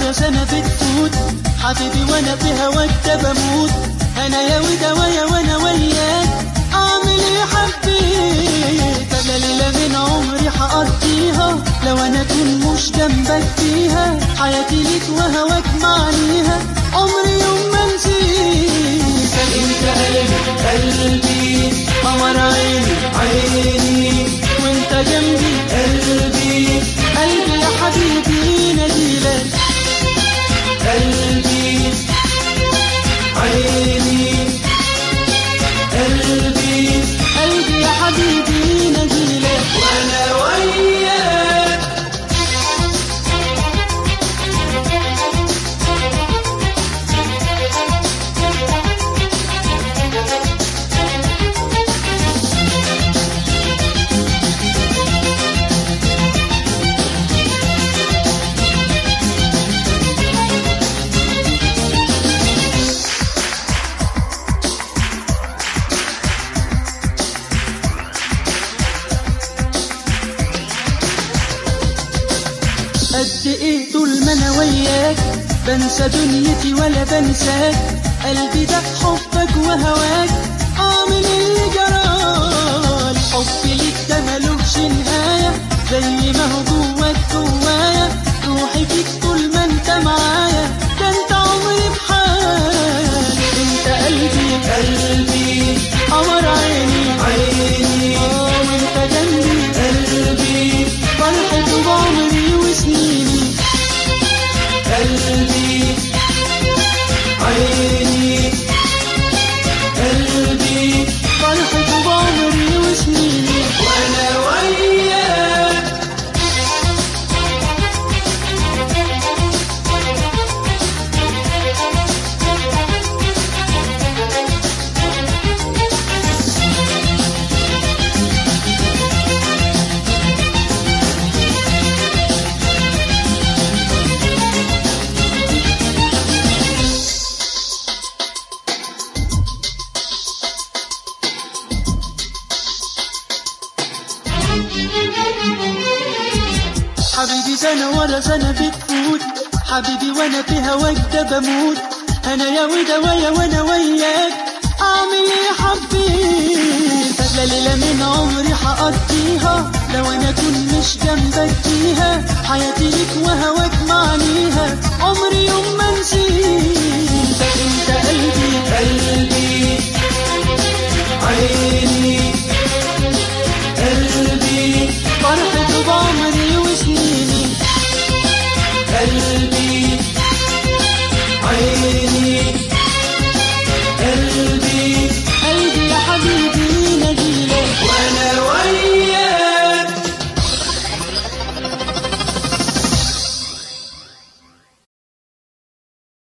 ولا سنة بتفوت حبيبي وانا في هواك ده بموت انا يا ودوايا وانا وياك اعمل ايه حبيت انا ليلة من عمري هقضيها لو انا اكون مش جنبك فيها حياتي ليك وهواك معنيها عمري يوم ما نسيت انت قلبي قلبي قمر عيني عيني وانت جنبي قلبي قلبي يا حبيبي نجيلك قلبي عيني قلبي قلبي يا حبيبي نجيلك وانا وياك قد ايه طول ما انا وياك بنسى دنيتي ولا بنساك قلبي ده حبك وهواك اعمل اللي جرال حبي ليك ده ملوش نهاية زي ما هو جواك جوايا روحي فيك طول ما انت معايا ده انت عمري بحال انت قلبي قلبي قمر عيني عيني اه وانت جنبي قلبي فرحة عمري وسنيني قلبي عيني قلبي فرحة عمري وسنيني وانا وياك حبيبي سنة ورا سنة بتفوت حبيبي وانا في هواك ده بموت انا يا ودوايا وانا وياك اعمل ايه حبيت اغلى ليلة من عمري هقضيها لو انا اكون مش جنبك فيها حياتي ليك وهواك معنيها